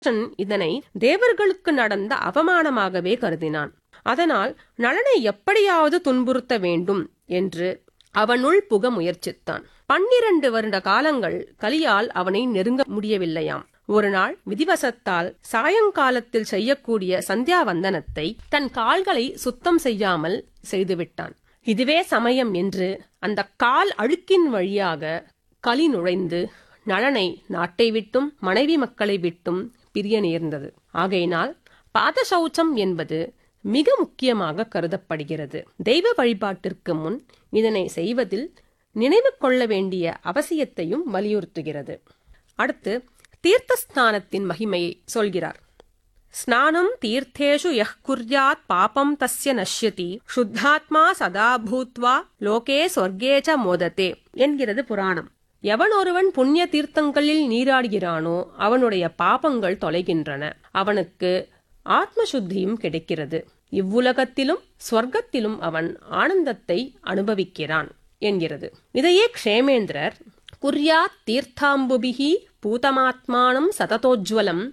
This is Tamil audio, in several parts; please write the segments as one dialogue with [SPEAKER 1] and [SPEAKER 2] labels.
[SPEAKER 1] தட்சன் இதனை தேவர்களுக்கு நடந்த அவமானமாகவே கருதினான் அதனால் நளனை எப்படியாவது துன்புறுத்த வேண்டும் என்று அவனுள் புக முயற்சித்தான் பன்னிரண்டு வருட காலங்கள் கலியால் அவனை நெருங்க முடியவில்லையாம் ஒரு நாள் விதிவசத்தால் சாயங்காலத்தில் செய்யக்கூடிய சந்தியாவந்தனத்தை தன் கால்களை சுத்தம் செய்யாமல் செய்துவிட்டான் இதுவே சமயம் என்று அந்த கால் அழுக்கின் வழியாக களி நுழைந்து நளனை நாட்டை விட்டும் மனைவி மக்களை விட்டும் பிரிய நேர்ந்தது ஆகையினால் பாதசௌச்சம் என்பது மிக முக்கியமாக கருதப்படுகிறது தெய்வ வழிபாட்டிற்கு முன் இதனை செய்வதில் நினைவு கொள்ள வேண்டிய அவசியத்தையும் வலியுறுத்துகிறது அடுத்து தீர்த்தஸ்நானத்தின் மகிமையை சொல்கிறார் ஸ்நானம் தீர்த்தேஷு யஹ் குர்யாத் பாபம் தஸ்ய நஷ்யதி சுத்தாத்மா சதா பூத்வா லோகே சொர்க்கே ச மோதத்தே என்கிறது புராணம் எவன் ஒருவன் புண்ணிய தீர்த்தங்களில் நீராடுகிறானோ அவனுடைய பாபங்கள் தொலைகின்றன அவனுக்கு ஆத்ம சுத்தியும் கிடைக்கிறது இவ்வுலகத்திலும் ஸ்வர்க்கத்திலும் அவன் ஆனந்தத்தை அனுபவிக்கிறான் என்கிறது இதையே க்ஷேமேந்திரர் குர்யாத் தீர்த்தாம்புபிகி பூதமாத்மானம் சததோஜ்வலம்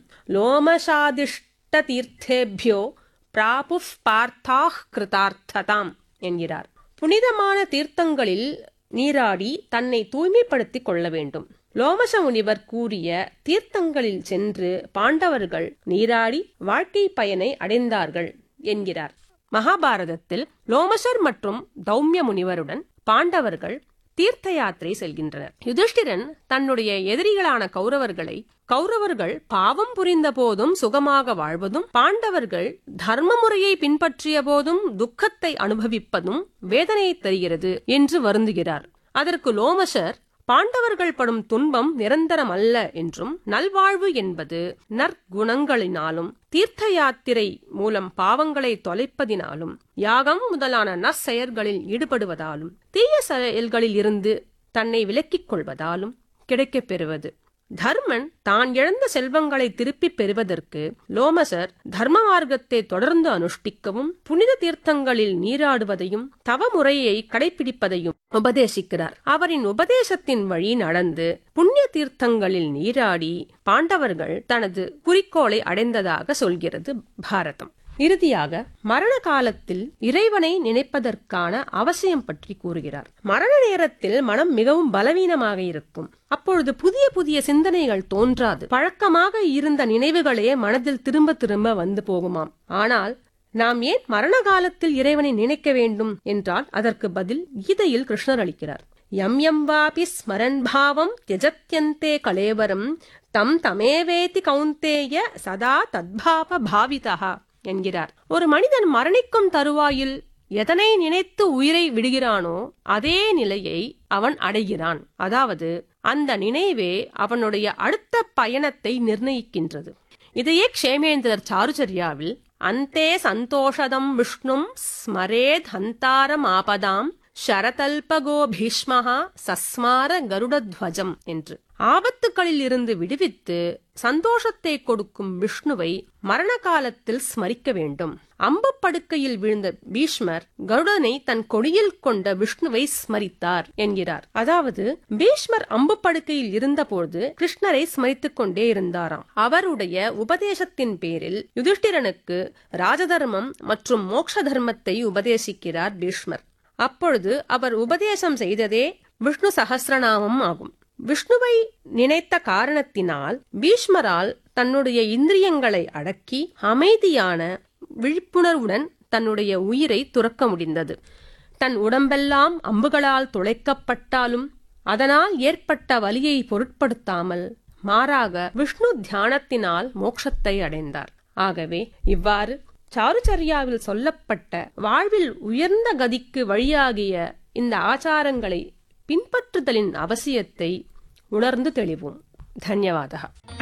[SPEAKER 1] லோமசாதிஷ்ட தீர்த்தேபியோ பிராபுஃப் பார்த்தாஹ் கிருதார்த்ததாம் என்கிறார் புனிதமான தீர்த்தங்களில் நீராடி தன்னை தூய்மைப்படுத்திக் கொள்ள வேண்டும் லோமச முனிவர் கூறிய தீர்த்தங்களில் சென்று பாண்டவர்கள் நீராடி வாழ்க்கை பயனை அடைந்தார்கள் என்கிறார் மகாபாரதத்தில் லோமசர் மற்றும் தௌமிய முனிவருடன் பாண்டவர்கள் தீர்த்த யாத்திரை செல்கின்றனர் யுதிஷ்டிரன் தன்னுடைய எதிரிகளான கௌரவர்களை கௌரவர்கள் பாவம் புரிந்த போதும் சுகமாக வாழ்வதும் பாண்டவர்கள் தர்ம முறையை பின்பற்றிய போதும் துக்கத்தை அனுபவிப்பதும் வேதனையை தருகிறது என்று வருந்துகிறார் அதற்கு லோமசர் பாண்டவர்கள் படும் துன்பம் நிரந்தரம் அல்ல என்றும் நல்வாழ்வு என்பது நற்குணங்களினாலும் தீர்த்த யாத்திரை மூலம் பாவங்களை தொலைப்பதினாலும் யாகம் முதலான நற்செயல்களில் ஈடுபடுவதாலும் தீய செயல்களில் இருந்து தன்னை விலக்கிக் கொள்வதாலும் கிடைக்கப் பெறுவது தர்மன் தான் இழந்த செல்வங்களை திருப்பிப் பெறுவதற்கு லோமசர் தர்ம மார்க்கத்தை தொடர்ந்து அனுஷ்டிக்கவும் புனித தீர்த்தங்களில் நீராடுவதையும் தவ முறையை கடைபிடிப்பதையும் உபதேசிக்கிறார் அவரின் உபதேசத்தின் வழி நடந்து புண்ணிய தீர்த்தங்களில் நீராடி பாண்டவர்கள் தனது குறிக்கோளை அடைந்ததாக சொல்கிறது பாரதம் இறுதியாக மரண காலத்தில் இறைவனை நினைப்பதற்கான அவசியம் பற்றி கூறுகிறார் மரண நேரத்தில் மனம் மிகவும் பலவீனமாக இருக்கும் அப்பொழுது புதிய புதிய சிந்தனைகள் தோன்றாது பழக்கமாக இருந்த நினைவுகளே மனதில் திரும்ப திரும்ப வந்து போகுமாம் ஆனால் நாம் ஏன் மரண காலத்தில் இறைவனை நினைக்க வேண்டும் என்றால் அதற்கு பதில் கீதையில் கிருஷ்ணர் அளிக்கிறார் யம் யம் வாபி ஸ்மரன் பாவம் தியஜத்யந்தே கலேவரம் தம் தமேவேதி கௌந்தேய சதா தத்பாவ பாவிதா என்கிறார் ஒரு மனிதன் மரணிக்கும் தருவாயில் எதனை நினைத்து உயிரை விடுகிறானோ அதே நிலையை அவன் அடைகிறான் அதாவது அந்த நினைவே அவனுடைய அடுத்த பயணத்தை நிர்ணயிக்கின்றது இதையே க்ஷேமேந்திரர் சாருச்சரியாவில் அந்தே சந்தோஷதம் விஷ்ணும் ஸ்மரேத் ஹந்தாரம் ஆபதாம் ஷரதல்பகோ பீஷ்மஹா சஸ்மார கருடத்வஜம் என்று ஆபத்துகளில் இருந்து விடுவித்து சந்தோஷத்தை கொடுக்கும் விஷ்ணுவை மரண காலத்தில் ஸ்மரிக்க வேண்டும் அம்பு படுக்கையில் விழுந்த பீஷ்மர் கருடனை தன் கொடியில் கொண்ட விஷ்ணுவை ஸ்மரித்தார் என்கிறார் அதாவது பீஷ்மர் அம்பு படுக்கையில் இருந்தபோது கிருஷ்ணரை ஸ்மரித்துக் கொண்டே இருந்தாராம் அவருடைய உபதேசத்தின் பேரில் யுதிஷ்டிரனுக்கு ராஜதர்மம் மற்றும் மோக்ஷ தர்மத்தை உபதேசிக்கிறார் பீஷ்மர் அப்பொழுது அவர் உபதேசம் செய்ததே விஷ்ணு சகசிரநாமம் ஆகும் விஷ்ணுவை நினைத்த காரணத்தினால் பீஷ்மரால் தன்னுடைய இந்திரியங்களை அடக்கி அமைதியான விழிப்புணர்வுடன் தன்னுடைய உயிரை துறக்க முடிந்தது தன் உடம்பெல்லாம் அம்புகளால் துளைக்கப்பட்டாலும் அதனால் ஏற்பட்ட வலியை பொருட்படுத்தாமல் மாறாக விஷ்ணு தியானத்தினால் மோட்சத்தை அடைந்தார் ஆகவே இவ்வாறு சாருச்சரியாவில் சொல்லப்பட்ட வாழ்வில் உயர்ந்த கதிக்கு வழியாகிய இந்த ஆச்சாரங்களை பின்பற்றுதலின் அவசியத்தை உணர்ந்து தெளிவோம் தன்யவாதா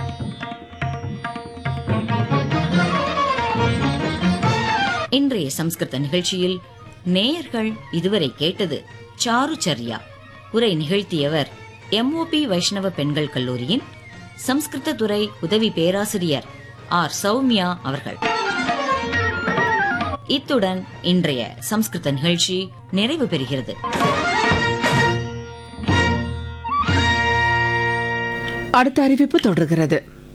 [SPEAKER 2] இன்றைய சம்ஸ்கிருத நிகழ்ச்சியில் நேயர்கள் இதுவரை கேட்டது சாருச்சர்யா உரை நிகழ்த்தியவர் எம்ஓபி வைஷ்ணவ பெண்கள் கல்லூரியின் சம்ஸ்கிருத துறை உதவி பேராசிரியர் ஆர் சௌமியா அவர்கள் இத்துடன் இன்றைய சம்ஸ்கிருத நிகழ்ச்சி நிறைவு பெறுகிறது
[SPEAKER 3] அடுத்த அறிவிப்பு தொடர்கிறது